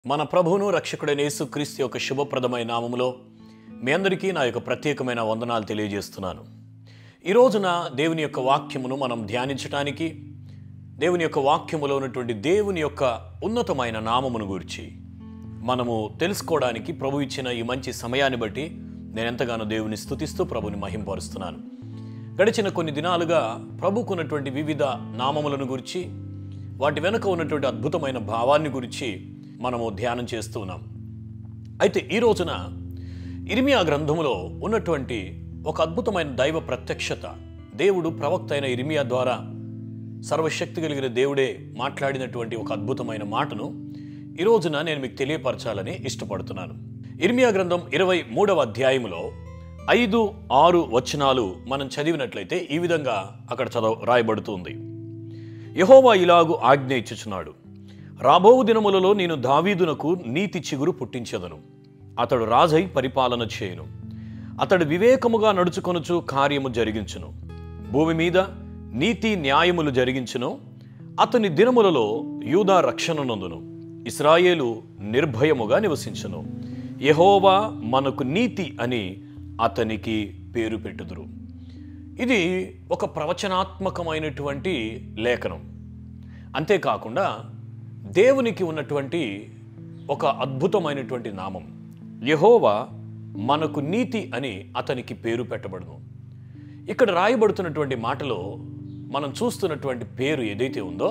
మన ప్రభువును రక్షకుడైన యేసుక్రీస్తు యొక్క శుభప్రదమైన నామములో మీ అందరికీ నా యొక్క ప్రత్యేకమైన వందనాలు తెలియజేస్తున్నాను ఈ రోజున దేవుని యొక్క వాక్యమును మనం ధ్యానించటానికి దేవుని యొక్క వాక్యములో ఉన్నటువంటి దేవుని యొక్క ఉన్నతమైన నామమును గురించి మనము తెలుసుకోవడానికి ప్రభు ఇచ్చిన ఈ మంచి సమయాన్ని బట్టి నేను ఎంతగానో దేవుని స్తుతిస్తూ ప్రభుని మహింపరుస్తున్నాను గడిచిన కొన్ని దినాలుగా ప్రభుకున్నటువంటి వివిధ నామములను గురించి వాటి వెనుక ఉన్నటువంటి అద్భుతమైన భావాన్ని గురించి మనము ధ్యానం చేస్తూ ఉన్నాం అయితే ఈ రోజున ఇరిమియా గ్రంథములో ఉన్నటువంటి ఒక అద్భుతమైన దైవ ప్రత్యక్షత దేవుడు ప్రవక్త అయిన ఇరిమియా ద్వారా సర్వశక్తి కలిగిన దేవుడే మాట్లాడినటువంటి ఒక అద్భుతమైన మాటను ఈ రోజున నేను మీకు తెలియపరచాలని ఇష్టపడుతున్నాను ఇర్మియా గ్రంథం ఇరవై మూడవ అధ్యాయములో ఐదు ఆరు వచనాలు మనం చదివినట్లయితే ఈ విధంగా అక్కడ చదవ రాయబడుతుంది యహోవా ఇలాగు ఆజ్ఞ ఇచ్చుచున్నాడు రాబోవు దినములలో నేను దావీదునకు నీతి చిగురు పుట్టించెదను అతడు రాజై పరిపాలన చేయును అతడు వివేకముగా నడుచుకొనుచు కార్యము జరిగించును భూమి మీద నీతి న్యాయములు జరిగించును అతని దినములలో యూదా రక్షణ నందును ఇస్రాయేలు నిర్భయముగా నివసించును యహోవా మనకు నీతి అని అతనికి పేరు పెట్టుదురు ఇది ఒక ప్రవచనాత్మకమైనటువంటి లేఖనం అంతేకాకుండా దేవునికి ఉన్నటువంటి ఒక అద్భుతమైనటువంటి నామం యహోవా మనకు నీతి అని అతనికి పేరు పెట్టబడును ఇక్కడ రాయబడుతున్నటువంటి మాటలో మనం చూస్తున్నటువంటి పేరు ఏదైతే ఉందో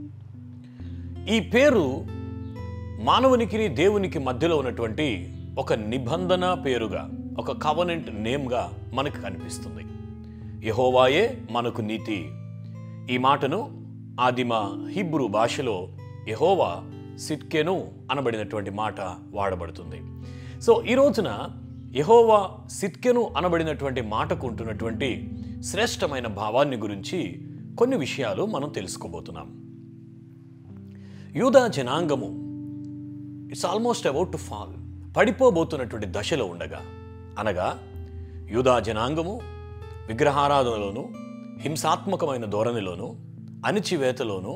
ఈ పేరు మానవునికి దేవునికి మధ్యలో ఉన్నటువంటి ఒక నిబంధన పేరుగా ఒక కవనెంట్ నేమ్గా మనకు కనిపిస్తుంది యహోవాయే మనకు నీతి ఈ మాటను ఆదిమ హిబ్రూ భాషలో యహోవా సిట్కెను అనబడినటువంటి మాట వాడబడుతుంది సో ఈ రోజున యహోవా సిట్కెను అనబడినటువంటి మాటకు ఉంటున్నటువంటి శ్రేష్టమైన భావాన్ని గురించి కొన్ని విషయాలు మనం తెలుసుకోబోతున్నాం యూదా జనాంగము it's almost about to fall పడిపోబోతున్నటువంటి దశలో ఉండగా అనగా యూదా జనాంగము విగ్రహారాధనలోను హింసాత్మకమైన ధోరణిలోను అణిచివేతలోను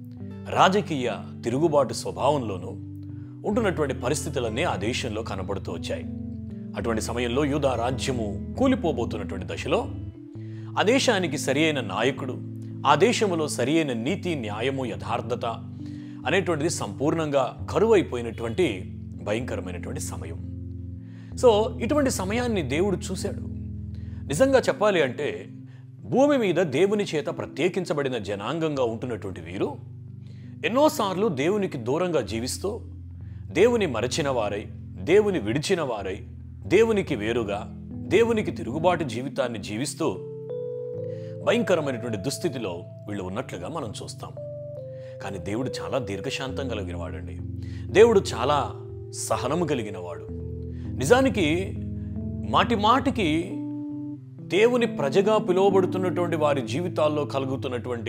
రాజకీయ తిరుగుబాటు స్వభావంలోనూ ఉంటున్నటువంటి పరిస్థితులన్నీ ఆ దేశంలో కనబడుతూ వచ్చాయి అటువంటి సమయంలో యూదా రాజ్యము కూలిపోబోతున్నటువంటి దశలో ఆ దేశానికి సరి అయిన నాయకుడు ఆ దేశంలో సరి అయిన నీతి న్యాయము యథార్థత అనేటువంటిది సంపూర్ణంగా కరువైపోయినటువంటి భయంకరమైనటువంటి సమయం సో ఇటువంటి సమయాన్ని దేవుడు చూశాడు నిజంగా చెప్పాలి అంటే భూమి మీద దేవుని చేత ప్రత్యేకించబడిన జనాంగంగా ఉంటున్నటువంటి వీరు ఎన్నోసార్లు దేవునికి దూరంగా జీవిస్తూ దేవుని మరచిన వారై దేవుని విడిచిన వారై దేవునికి వేరుగా దేవునికి తిరుగుబాటు జీవితాన్ని జీవిస్తూ భయంకరమైనటువంటి దుస్థితిలో వీళ్ళు ఉన్నట్లుగా మనం చూస్తాం కానీ దేవుడు చాలా దీర్ఘశాంతం కలిగిన వాడండి దేవుడు చాలా సహనము కలిగిన వాడు నిజానికి మాటి మాటికి దేవుని ప్రజగా పిలువబడుతున్నటువంటి వారి జీవితాల్లో కలుగుతున్నటువంటి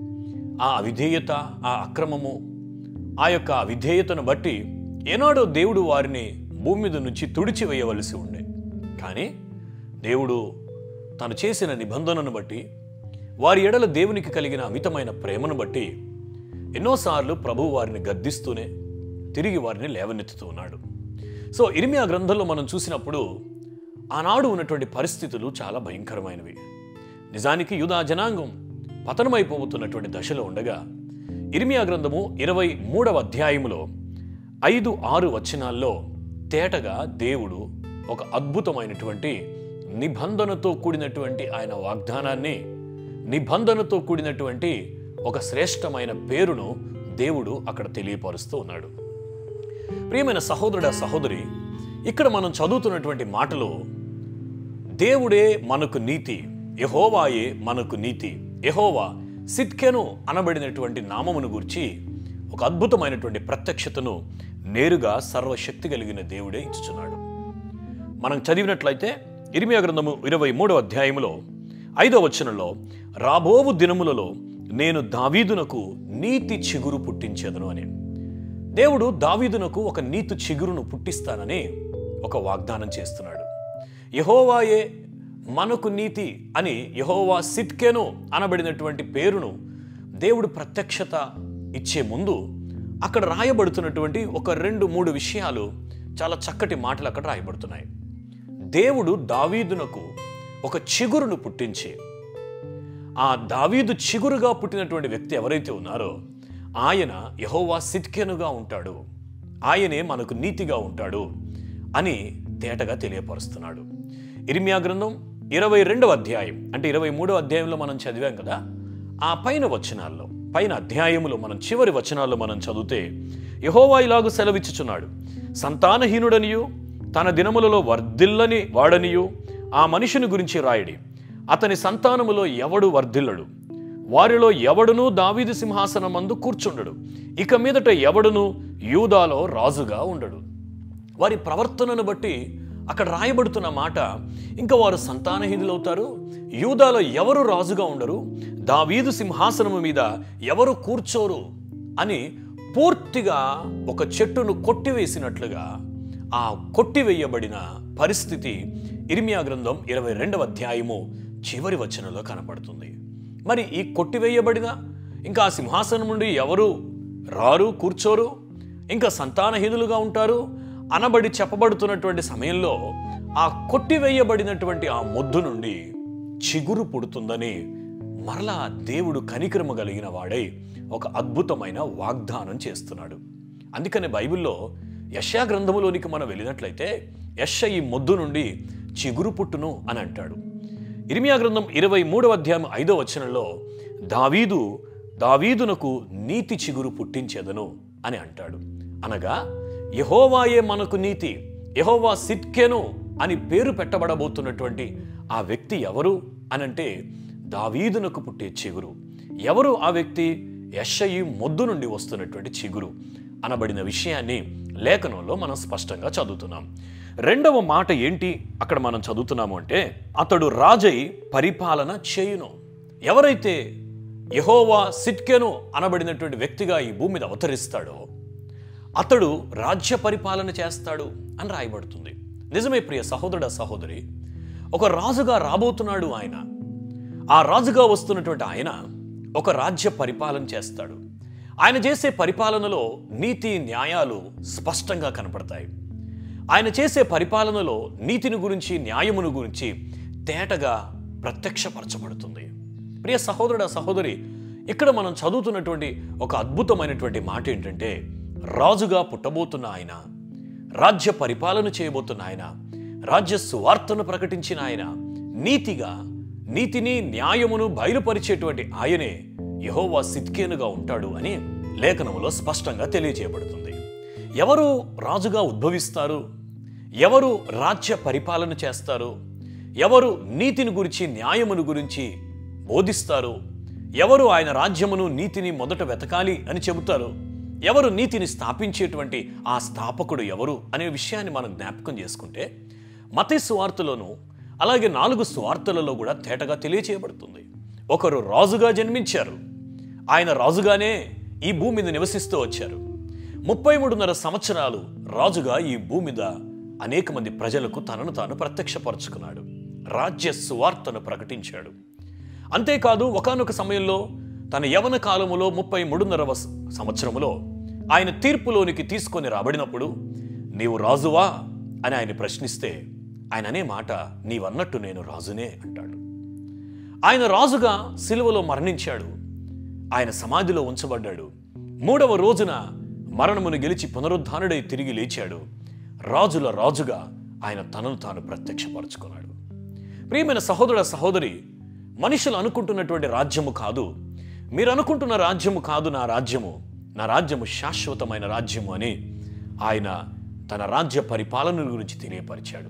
ఆ అవిధేయత ఆ అక్రమము ఆ యొక్క అవిధేయతను బట్టి ఏనాడో దేవుడు వారిని భూమి మీద నుంచి తుడిచివేయవలసి ఉండే కానీ దేవుడు తను చేసిన నిబంధనను బట్టి వారి ఎడల దేవునికి కలిగిన అమితమైన ప్రేమను బట్టి ఎన్నోసార్లు ప్రభు వారిని గద్దిస్తూనే తిరిగి వారిని లేవనెత్తుతూ ఉన్నాడు సో ఇరిమియా గ్రంథంలో మనం చూసినప్పుడు ఆనాడు ఉన్నటువంటి పరిస్థితులు చాలా భయంకరమైనవి నిజానికి యూదా జనాంగం పతనమైపోతున్నటువంటి దశలో ఉండగా ఇరిమియా గ్రంథము ఇరవై మూడవ అధ్యాయములో ఐదు ఆరు వచనాల్లో తేటగా దేవుడు ఒక అద్భుతమైనటువంటి నిబంధనతో కూడినటువంటి ఆయన వాగ్దానాన్ని నిబంధనతో కూడినటువంటి ఒక శ్రేష్టమైన పేరును దేవుడు అక్కడ తెలియపరుస్తూ ఉన్నాడు ప్రియమైన సహోదరుడ సహోదరి ఇక్కడ మనం చదువుతున్నటువంటి మాటలు దేవుడే మనకు నీతి యహోవాయే మనకు నీతి యహోవా సిట్కెను అనబడినటువంటి నామమును గురించి ఒక అద్భుతమైనటువంటి ప్రత్యక్షతను నేరుగా సర్వశక్తి కలిగిన దేవుడే ఇచ్చుచున్నాడు మనం చదివినట్లయితే ఇరిమియా గ్రంథము ఇరవై మూడవ అధ్యాయములో ఐదవ వచనంలో రాబోవు దినములలో నేను దావీదునకు నీతి చిగురు పుట్టించేదను అని దేవుడు దావీదునకు ఒక నీతి చిగురును పుట్టిస్తానని ఒక వాగ్దానం చేస్తున్నాడు యహోవాయే మనకు నీతి అని యహోవా సిట్కెను అనబడినటువంటి పేరును దేవుడు ప్రత్యక్షత ఇచ్చే ముందు అక్కడ రాయబడుతున్నటువంటి ఒక రెండు మూడు విషయాలు చాలా చక్కటి మాటలు అక్కడ రాయబడుతున్నాయి దేవుడు దావీదునకు ఒక చిగురును పుట్టించి ఆ దావీదు చిగురుగా పుట్టినటువంటి వ్యక్తి ఎవరైతే ఉన్నారో ఆయన యహోవా సిద్కెనుగా ఉంటాడు ఆయనే మనకు నీతిగా ఉంటాడు అని తేటగా తెలియపరుస్తున్నాడు ఇరిమియా గ్రంథం ఇరవై రెండవ అధ్యాయం అంటే ఇరవై మూడవ అధ్యాయంలో మనం చదివాం కదా ఆ పైన వచనాల్లో పైన అధ్యాయములో మనం చివరి వచనాల్లో మనం చదివితే యహోవా ఇలాగు సెలవిచ్చుచున్నాడు సంతానహీనుడనియు తన దినములలో వర్ధిల్లని వాడనియు ఆ మనిషిని గురించి రాయడి అతని సంతానములో ఎవడు వర్ధిల్లడు వారిలో ఎవడునూ దావీదు సింహాసనమందు కూర్చుండడు ఇక మీదట ఎవడును యూదాలో రాజుగా ఉండడు వారి ప్రవర్తనను బట్టి అక్కడ రాయబడుతున్న మాట ఇంకా వారు సంతానహీనులవుతారు యూదాలో ఎవరు రాజుగా ఉండరు దావీదు సింహాసనము మీద ఎవరు కూర్చోరు అని పూర్తిగా ఒక చెట్టును కొట్టివేసినట్లుగా ఆ కొట్టివేయబడిన పరిస్థితి ఇర్మియా గ్రంథం ఇరవై రెండవ అధ్యాయము చివరి వచనంలో కనపడుతుంది మరి ఈ కొట్టివేయబడిన ఇంకా ఆ సింహాసనం నుండి ఎవరు రారు కూర్చోరు ఇంకా సంతానహీనులుగా ఉంటారు అనబడి చెప్పబడుతున్నటువంటి సమయంలో ఆ కొట్టివేయబడినటువంటి ఆ మొద్దు నుండి చిగురు పుడుతుందని మరలా దేవుడు కనికరమ కలిగిన వాడై ఒక అద్భుతమైన వాగ్దానం చేస్తున్నాడు అందుకని బైబిల్లో యశా గ్రంథములోనికి మనం వెళ్ళినట్లయితే యశ ఈ మొద్దు నుండి చిగురు పుట్టును అని అంటాడు ఇర్మియా గ్రంథం ఇరవై మూడవ అధ్యాయం ఐదవ వచనంలో దావీదు దావీదునకు నీతి చిగురు పుట్టించేదను అని అంటాడు అనగా యహోవాయే మనకు నీతి యహోవా సిట్కెను అని పేరు పెట్టబడబోతున్నటువంటి ఆ వ్యక్తి ఎవరు అనంటే దావీదునకు పుట్టే చిగురు ఎవరు ఆ వ్యక్తి యషయి మొద్దు నుండి వస్తున్నటువంటి చిగురు అనబడిన విషయాన్ని లేఖనంలో మనం స్పష్టంగా చదువుతున్నాం రెండవ మాట ఏంటి అక్కడ మనం చదువుతున్నాము అంటే అతడు రాజై పరిపాలన చేయును ఎవరైతే యహోవా సిట్కెను అనబడినటువంటి వ్యక్తిగా ఈ భూమి మీద అవతరిస్తాడో అతడు రాజ్య పరిపాలన చేస్తాడు అని రాయబడుతుంది నిజమే ప్రియ సహోదరుడ సహోదరి ఒక రాజుగా రాబోతున్నాడు ఆయన ఆ రాజుగా వస్తున్నటువంటి ఆయన ఒక రాజ్య పరిపాలన చేస్తాడు ఆయన చేసే పరిపాలనలో నీతి న్యాయాలు స్పష్టంగా కనపడతాయి ఆయన చేసే పరిపాలనలో నీతిని గురించి న్యాయమును గురించి తేటగా ప్రత్యక్షపరచబడుతుంది ప్రియ సహోదరుడ సహోదరి ఇక్కడ మనం చదువుతున్నటువంటి ఒక అద్భుతమైనటువంటి మాట ఏంటంటే రాజుగా పుట్టబోతున్న ఆయన రాజ్య పరిపాలన చేయబోతున్న ఆయన రాజ్య సువార్తను ప్రకటించిన ఆయన నీతిగా నీతిని న్యాయమును బయలుపరిచేటువంటి ఆయనే యహోవా సిద్కేనుగా ఉంటాడు అని లేఖనములో స్పష్టంగా తెలియజేయబడుతుంది ఎవరు రాజుగా ఉద్భవిస్తారు ఎవరు రాజ్య పరిపాలన చేస్తారు ఎవరు నీతిని గురించి న్యాయమును గురించి బోధిస్తారు ఎవరు ఆయన రాజ్యమును నీతిని మొదట వెతకాలి అని చెబుతారు ఎవరు నీతిని స్థాపించేటువంటి ఆ స్థాపకుడు ఎవరు అనే విషయాన్ని మనం జ్ఞాపకం చేసుకుంటే మత సువార్తలోను అలాగే నాలుగు సువార్తలలో కూడా తేటగా తెలియచేయబడుతుంది ఒకరు రాజుగా జన్మించారు ఆయన రాజుగానే ఈ భూమి మీద నివసిస్తూ వచ్చారు ముప్పై మూడున్నర సంవత్సరాలు రాజుగా ఈ భూమి మీద అనేక మంది ప్రజలకు తనను తాను ప్రత్యక్షపరచుకున్నాడు రాజ్య సువార్తను ప్రకటించాడు అంతేకాదు ఒకానొక సమయంలో తన యవన కాలములో ముప్పై మూడున్నర వస్- సంవత్సరములో ఆయన తీర్పులోనికి తీసుకొని రాబడినప్పుడు నీవు రాజువా అని ఆయన ప్రశ్నిస్తే ఆయన అనే మాట నీవన్నట్టు నేను రాజునే అంటాడు ఆయన రాజుగా సిలువలో మరణించాడు ఆయన సమాధిలో ఉంచబడ్డాడు మూడవ రోజున మరణమును గెలిచి పునరుద్ధానుడై తిరిగి లేచాడు రాజుల రాజుగా ఆయన తనను తాను ప్రత్యక్షపరచుకున్నాడు ప్రియమైన సహోదర సహోదరి మనుషులు అనుకుంటున్నటువంటి రాజ్యము కాదు మీరు అనుకుంటున్న రాజ్యము కాదు నా రాజ్యము నా రాజ్యము శాశ్వతమైన రాజ్యము అని ఆయన తన రాజ్య పరిపాలన గురించి తెలియపరిచాడు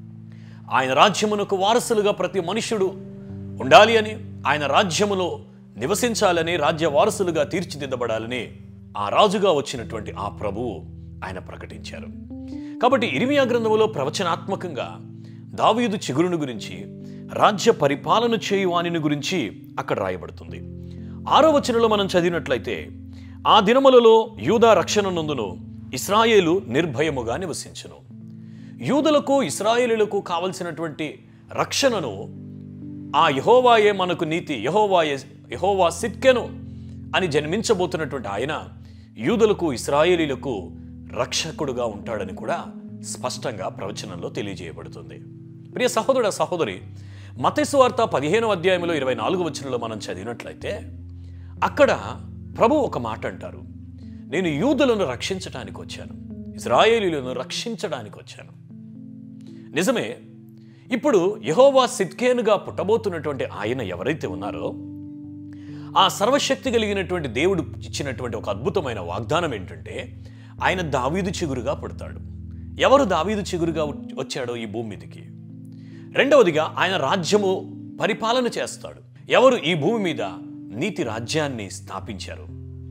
ఆయన రాజ్యమునకు వారసులుగా ప్రతి మనుష్యుడు ఉండాలి అని ఆయన రాజ్యములో నివసించాలని రాజ్య వారసులుగా తీర్చిదిద్దబడాలని ఆ రాజుగా వచ్చినటువంటి ఆ ప్రభువు ఆయన ప్రకటించారు కాబట్టి ఇరిమియా గ్రంథములో ప్రవచనాత్మకంగా దావీదు చిగురుని గురించి రాజ్య పరిపాలన చేయువానిని గురించి అక్కడ రాయబడుతుంది ఆరో వచనంలో మనం చదివినట్లయితే ఆ దినములలో యూదా రక్షణ నందును ఇస్రాయేలు నిర్భయముగా నివసించును యూదులకు ఇస్రాయేలులకు కావలసినటువంటి రక్షణను ఆ యహోవాయే మనకు నీతి యహోవాయే యహోవా సిట్కెను అని జన్మించబోతున్నటువంటి ఆయన యూదులకు ఇస్రాయేలీలకు రక్షకుడుగా ఉంటాడని కూడా స్పష్టంగా ప్రవచనంలో తెలియజేయబడుతుంది ప్రియ సహోదరుడ సహోదరి మతేసు వార్త పదిహేను అధ్యాయంలో ఇరవై నాలుగు వచనంలో మనం చదివినట్లయితే అక్కడ ప్రభు ఒక మాట అంటారు నేను యూదులను రక్షించడానికి వచ్చాను ఇజ్రాయేలీలను రక్షించడానికి వచ్చాను నిజమే ఇప్పుడు యహోవా సిద్కేనుగా పుట్టబోతున్నటువంటి ఆయన ఎవరైతే ఉన్నారో ఆ సర్వశక్తి కలిగినటువంటి దేవుడు ఇచ్చినటువంటి ఒక అద్భుతమైన వాగ్దానం ఏంటంటే ఆయన దావీదు చిగురుగా పుడతాడు ఎవరు దావీదు చిగురుగా వచ్చాడో ఈ భూమి మీదకి రెండవదిగా ఆయన రాజ్యము పరిపాలన చేస్తాడు ఎవరు ఈ భూమి మీద నీతి రాజ్యాన్ని స్థాపించారు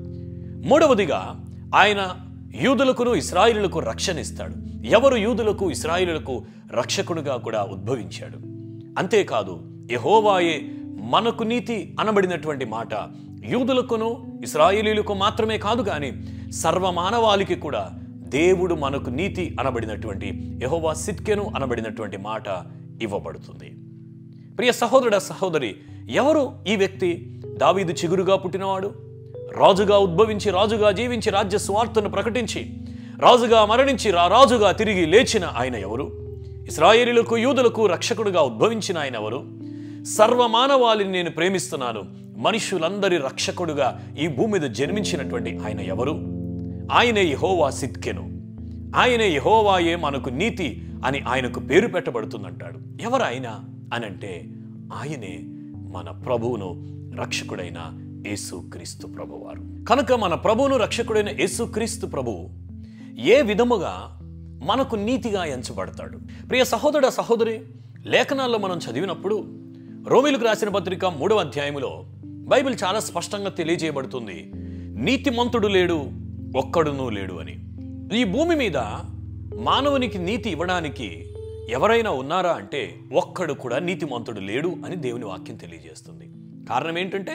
మూడవదిగా ఆయన యూదులకును ఇస్రాయిలులకు రక్షణ ఇస్తాడు ఎవరు యూదులకు ఇస్రాయిలులకు రక్షకుడుగా కూడా ఉద్భవించాడు అంతేకాదు యహోవాయే మనకు నీతి అనబడినటువంటి మాట యూదులకును ఇస్రాయిలీలకు మాత్రమే కాదు కానీ సర్వమానవాళికి కూడా దేవుడు మనకు నీతి అనబడినటువంటి యహోవా సిట్కెను అనబడినటువంటి మాట ఇవ్వబడుతుంది ప్రియ సహోదరుడ సహోదరి ఎవరు ఈ వ్యక్తి దావీదు చిగురుగా పుట్టినవాడు రాజుగా ఉద్భవించి రాజుగా జీవించి రాజ్య స్వార్థను ప్రకటించి రాజుగా మరణించి రా రాజుగా తిరిగి లేచిన ఆయన ఎవరు ఇస్రాయేలీలకు యూదులకు రక్షకుడుగా ఉద్భవించిన ఆయన ఎవరు సర్వమానవాళిని నేను ప్రేమిస్తున్నాను మనుషులందరి రక్షకుడుగా ఈ భూమి మీద జన్మించినటువంటి ఆయన ఎవరు ఆయనే యహోవా సిద్కెను ఆయనే యహోవాయే మనకు నీతి అని ఆయనకు పేరు పెట్టబడుతుందంటాడు ఎవరు ఆయన అనంటే ఆయనే మన ప్రభువును రక్షకుడైన యేసుక్రీస్తు ప్రభువారు కనుక మన ప్రభువును రక్షకుడైన యేసుక్రీస్తు ప్రభువు ఏ విధముగా మనకు నీతిగా ఎంచబడతాడు ప్రియ సహోదర సహోదరి లేఖనాల్లో మనం చదివినప్పుడు రోమిలకు రాసిన పత్రిక మూడవ అధ్యాయములో బైబిల్ చాలా స్పష్టంగా తెలియజేయబడుతుంది నీతిమంతుడు లేడు ఒక్కడునూ లేడు అని ఈ భూమి మీద మానవునికి నీతి ఇవ్వడానికి ఎవరైనా ఉన్నారా అంటే ఒక్కడు కూడా నీతిమంతుడు లేడు అని దేవుని వాక్యం తెలియజేస్తుంది కారణం ఏంటంటే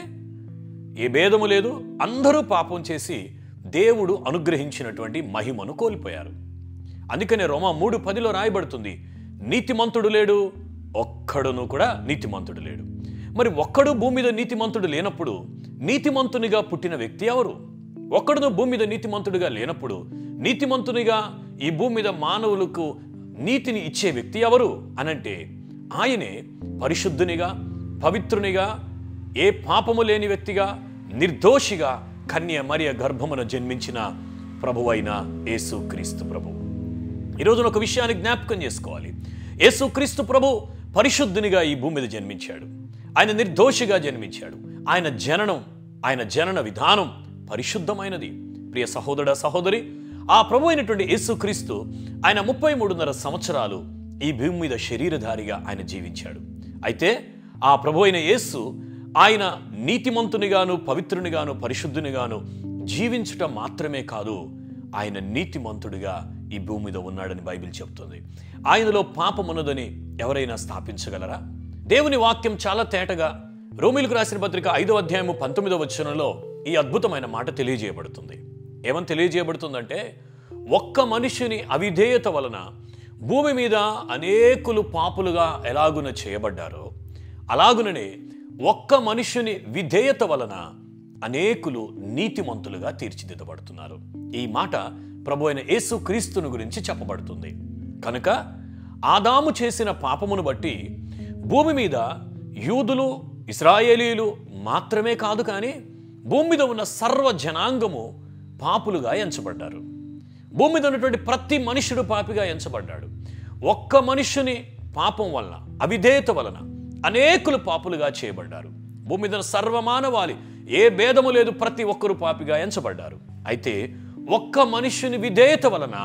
ఏ భేదము లేదు అందరూ పాపం చేసి దేవుడు అనుగ్రహించినటువంటి మహిమను కోల్పోయారు అందుకనే రోమా మూడు పదిలో రాయబడుతుంది నీతిమంతుడు లేడు ఒక్కడును కూడా నీతిమంతుడు లేడు మరి ఒక్కడు భూమి మీద నీతిమంతుడు లేనప్పుడు నీతిమంతునిగా పుట్టిన వ్యక్తి ఎవరు ఒక్కడును భూమి మీద నీతిమంతుడిగా లేనప్పుడు నీతిమంతునిగా ఈ భూమి మీద మానవులకు నీతిని ఇచ్చే వ్యక్తి ఎవరు అనంటే ఆయనే పరిశుద్ధునిగా పవిత్రునిగా ఏ పాపము లేని వ్యక్తిగా నిర్దోషిగా కన్య మరియ గర్భమున జన్మించిన ప్రభువైన యేసు క్రీస్తు ప్రభువు ఈరోజున ఒక విషయాన్ని జ్ఞాపకం చేసుకోవాలి యేసుక్రీస్తు ప్రభు పరిశుద్ధునిగా ఈ భూమి మీద జన్మించాడు ఆయన నిర్దోషిగా జన్మించాడు ఆయన జననం ఆయన జనన విధానం పరిశుద్ధమైనది ప్రియ సహోదర సహోదరి ఆ ప్రభు అయినటువంటి యేసుక్రీస్తు ఆయన ముప్పై మూడున్నర సంవత్సరాలు ఈ భూమి మీద శరీరధారిగా ఆయన జీవించాడు అయితే ఆ ప్రభు అయిన యేసు ఆయన నీతిమంతునిగాను పవిత్రునిగాను పరిశుద్ధునిగాను జీవించటం మాత్రమే కాదు ఆయన నీతిమంతుడిగా ఈ భూమి మీద ఉన్నాడని బైబిల్ చెప్తుంది ఆయనలో పాపమున్నదని ఎవరైనా స్థాపించగలరా దేవుని వాక్యం చాలా తేటగా రోమిలకు రాసిన పత్రిక ఐదో అధ్యాయము పంతొమ్మిదో వచనంలో ఈ అద్భుతమైన మాట తెలియజేయబడుతుంది ఏమని తెలియజేయబడుతుందంటే ఒక్క మనిషిని అవిధేయత వలన భూమి మీద అనేకులు పాపులుగా ఎలాగున చేయబడ్డారో అలాగుననే ఒక్క మనుషుని విధేయత వలన అనేకులు నీతిమంతులుగా తీర్చిదిద్దబడుతున్నారు ఈ మాట ప్రభు అయిన యేసు క్రీస్తుని గురించి చెప్పబడుతుంది కనుక ఆదాము చేసిన పాపమును బట్టి భూమి మీద యూదులు ఇస్రాయేలీలు మాత్రమే కాదు కానీ భూమి మీద ఉన్న సర్వ జనాంగము పాపులుగా ఎంచబడ్డారు భూమి మీద ఉన్నటువంటి ప్రతి మనుషుడు పాపిగా ఎంచబడ్డాడు ఒక్క మనుషుని పాపం వలన అవిధేయత వలన అనేకులు పాపులుగా చేయబడ్డారు భూమి మీద ఉన్న సర్వమానవాళి ఏ భేదము లేదు ప్రతి ఒక్కరు పాపిగా ఎంచబడ్డారు అయితే ఒక్క మనుష్యుని విధేయత వలన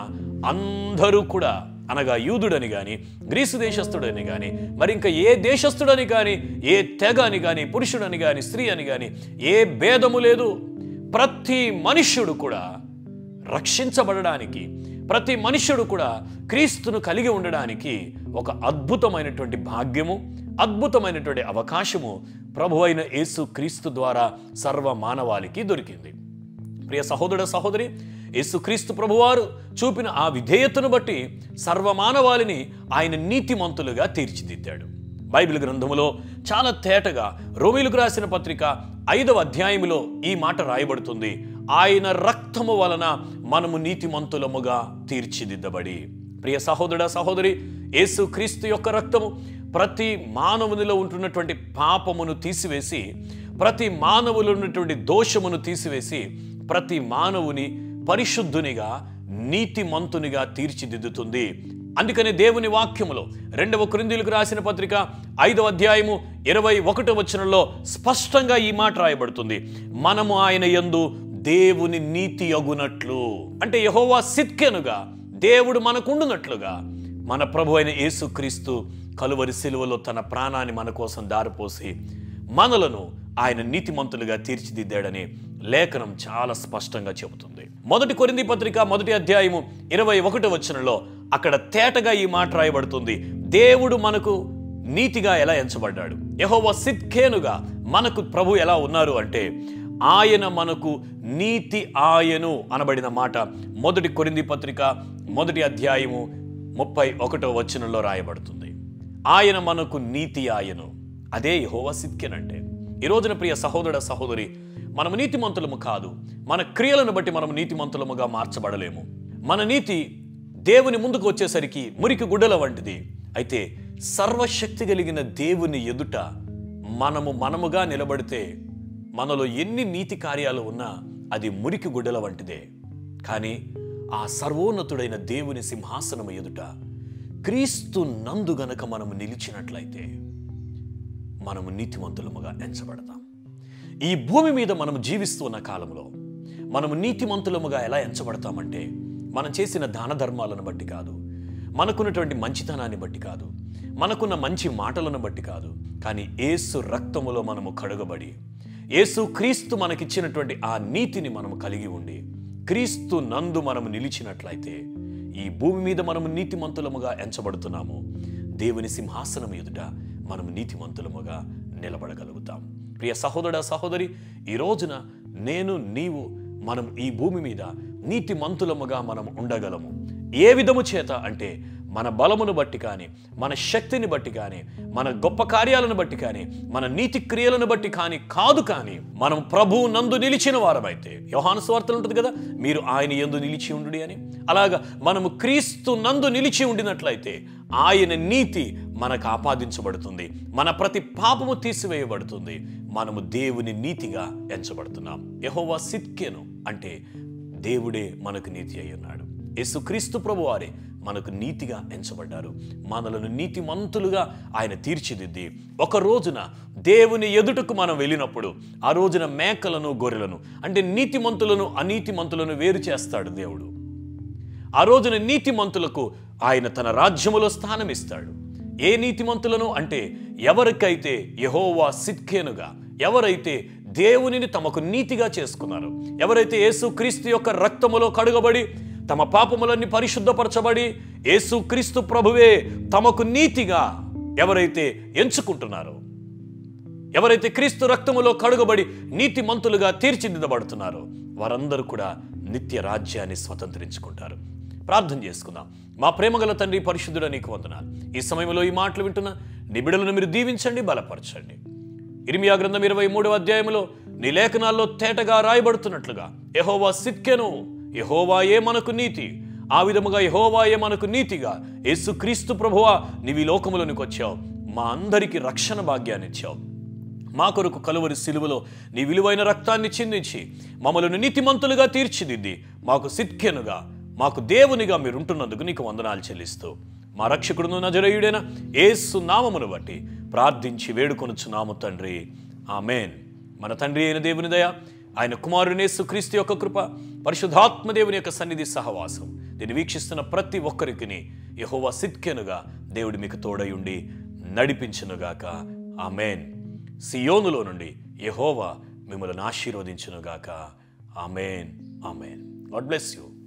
అందరూ కూడా అనగా యూదుడని గాని గ్రీసు దేశస్థుడని గాని మరి ఇంకా ఏ దేశస్థుడని గాని ఏ తెగ అని గాని పురుషుడని గాని స్త్రీ అని గాని ఏ భేదము లేదు ప్రతి మనుష్యుడు కూడా రక్షించబడడానికి ప్రతి మనుష్యుడు కూడా క్రీస్తును కలిగి ఉండడానికి ఒక అద్భుతమైనటువంటి భాగ్యము అద్భుతమైనటువంటి అవకాశము ప్రభు అయిన యేసు క్రీస్తు ద్వారా సర్వ మానవాళికి దొరికింది ప్రియ సహోదర సహోదరి యేసుక్రీస్తు ప్రభువారు చూపిన ఆ విధేయతను బట్టి సర్వమానవాళిని ఆయన నీతిమంతులుగా తీర్చిదిద్దాడు బైబిల్ గ్రంథములో చాలా తేటగా రోమిలకు రాసిన పత్రిక ఐదవ అధ్యాయములో ఈ మాట రాయబడుతుంది ఆయన రక్తము వలన మనము నీతిమంతులముగా తీర్చిదిద్దబడి ప్రియ సహోదరుడ సహోదరి యేసు క్రీస్తు యొక్క రక్తము ప్రతి మానవునిలో ఉంటున్నటువంటి పాపమును తీసివేసి ప్రతి మానవులో ఉన్నటువంటి దోషమును తీసివేసి ప్రతి మానవుని పరిశుద్ధునిగా నీతిమంతునిగా తీర్చిదిద్దుతుంది అందుకని దేవుని వాక్యములో రెండవ క్రిందీలకు రాసిన పత్రిక ఐదవ అధ్యాయము ఇరవై ఒకటో వచనంలో స్పష్టంగా ఈ మాట రాయబడుతుంది మనము ఆయన యందు దేవుని నీతి అగునట్లు అంటే యహోవా సిత్కెనుగా దేవుడు మనకుండునట్లుగా మన ప్రభు అయిన యేసుక్రీస్తు కలువరి శిలువలో తన ప్రాణాన్ని మన కోసం దారిపోసి మనలను ఆయన నీతిమంతులుగా తీర్చిదిద్దాడని లేఖనం చాలా స్పష్టంగా చెబుతుంది మొదటి కొరింది పత్రిక మొదటి అధ్యాయము ఇరవై ఒకటి వచనంలో అక్కడ తేటగా ఈ మాట రాయబడుతుంది దేవుడు మనకు నీతిగా ఎలా ఎంచబడ్డాడు యహోవ సిద్కేనుగా మనకు ప్రభు ఎలా ఉన్నారు అంటే ఆయన మనకు నీతి ఆయను అనబడిన మాట మొదటి కొరింది పత్రిక మొదటి అధ్యాయము ముప్పై ఒకటో వచనంలో రాయబడుతుంది ఆయన మనకు నీతి ఆయను అదే యహోవ సిద్కెనంటే ఈ రోజున ప్రియ సహోదర సహోదరి మనము నీతిమంతులము కాదు మన క్రియలను బట్టి మనము నీతిమంతులముగా మార్చబడలేము మన నీతి దేవుని ముందుకు వచ్చేసరికి మురికి గుడ్డల వంటిది అయితే సర్వశక్తి కలిగిన దేవుని ఎదుట మనము మనముగా నిలబడితే మనలో ఎన్ని నీతి కార్యాలు ఉన్నా అది మురికి గుడ్డల వంటిదే కానీ ఆ సర్వోన్నతుడైన దేవుని సింహాసనము ఎదుట క్రీస్తు నందు గనక మనము నిలిచినట్లయితే మనము నీతిమంతులముగా ఎంచబడతాం ఈ భూమి మీద మనం జీవిస్తున్న కాలంలో మనము నీతిమంతులముగా ఎలా ఎంచబడతామంటే మనం చేసిన దాన ధర్మాలను బట్టి కాదు మనకున్నటువంటి మంచితనాన్ని బట్టి కాదు మనకున్న మంచి మాటలను బట్టి కాదు కానీ ఏసు రక్తములో మనము కడుగబడి యేసు క్రీస్తు మనకిచ్చినటువంటి ఆ నీతిని మనము కలిగి ఉండి క్రీస్తు నందు మనము నిలిచినట్లయితే ఈ భూమి మీద మనము నీతిమంతులముగా ఎంచబడుతున్నాము దేవుని సింహాసనం ఎదుట మనము నీతిమంతులముగా నిలబడగలుగుతాం ప్రియ సహోదర సహోదరి ఈ రోజున నేను నీవు మనం ఈ భూమి మీద నీతిమంతులముగా మనం ఉండగలము ఏ విధము చేత అంటే మన బలమును బట్టి కానీ మన శక్తిని బట్టి కానీ మన గొప్ప కార్యాలను బట్టి కానీ మన నీతి క్రియలను బట్టి కానీ కాదు కానీ మనం ప్రభువు నందు నిలిచిన వారమైతే యోహాను స్వార్థలు ఉంటుంది కదా మీరు ఆయన ఎందు నిలిచి ఉండు అని అలాగా మనము క్రీస్తు నందు నిలిచి ఉండినట్లయితే ఆయన నీతి మనకు ఆపాదించబడుతుంది మన ప్రతి పాపము తీసివేయబడుతుంది మనము దేవుని నీతిగా ఎంచబడుతున్నాం యహోవా సిత్కెను అంటే దేవుడే మనకు నీతి అయి ఉన్నాడు యేసుక్రీస్తు ప్రభువారే మనకు నీతిగా ఎంచబడ్డారు మనలను నీతిమంతులుగా ఆయన తీర్చిదిద్ది ఒక రోజున దేవుని ఎదుటకు మనం వెళ్ళినప్పుడు ఆ రోజున మేకలను గొర్రెలను అంటే నీతిమంతులను అనీతిమంతులను వేరు చేస్తాడు దేవుడు ఆ రోజున నీతిమంతులకు ఆయన తన రాజ్యములో స్థానం ఇస్తాడు ఏ నీతిమంతులను అంటే ఎవరికైతే యహోవా సిద్కేనుగా ఎవరైతే దేవునిని తమకు నీతిగా చేసుకున్నారు ఎవరైతే యేసుక్రీస్తు యొక్క రక్తములో కడుగబడి తమ పాపములన్నీ పరిశుద్ధపరచబడి యేసుక్రీస్తు ప్రభువే తమకు నీతిగా ఎవరైతే ఎంచుకుంటున్నారో ఎవరైతే క్రీస్తు రక్తములో కడుగబడి నీతిమంతులుగా తీర్చిదిద్దబడుతున్నారో వారందరూ కూడా నిత్య రాజ్యాన్ని స్వతంత్రించుకుంటారు ప్రార్థన చేసుకుందాం మా ప్రేమగల తండ్రి పరిశుద్ధుడ నీకు వందనాలు ఈ సమయంలో ఈ మాటలు వింటున్న నిబిడలను మీరు దీవించండి బలపరచండి ఇరిమియా గ్రంథం ఇరవై మూడవ అధ్యాయంలో నీ లేఖనాల్లో తేటగా రాయబడుతున్నట్లుగా యహోవా సిక్కెను యహోవాయే మనకు నీతి ఆ విధముగా యహోవాయే మనకు నీతిగా యేసుక్రీస్తు ప్రభువా నీవి లోకములోనికి వచ్చావు మా అందరికీ రక్షణ భాగ్యాన్ని ఇచ్చావు మా కొరకు కలువరి సిలువలో నీ విలువైన రక్తాన్ని చిందించి మమ్మలను నీతిమంతులుగా తీర్చిదిద్ది మాకు సిత్కెనుగా మాకు దేవునిగా మీరు ఉంటున్నందుకు నీకు వందనాలు చెల్లిస్తూ మా రక్షకుడును నజరేయుడైన ఏసు నామమును బట్టి ప్రార్థించి వేడుకొనుచున్నాము తండ్రి ఆమెన్ మన తండ్రి అయిన దేవుని దయ ఆయన కుమారునేసు క్రీస్తు యొక్క కృప పరిశుద్ధాత్మ దేవుని యొక్క సన్నిధి సహవాసం దీన్ని వీక్షిస్తున్న ప్రతి ఒక్కరికి యహోవా సిత్కెనుగా దేవుడు మీకు తోడయుండి నడిపించునుగాక ఆమెన్ సియోనులో నుండి యహోవా మిమ్మల్ని ఆశీర్వదించునుగాక amen amen God bless you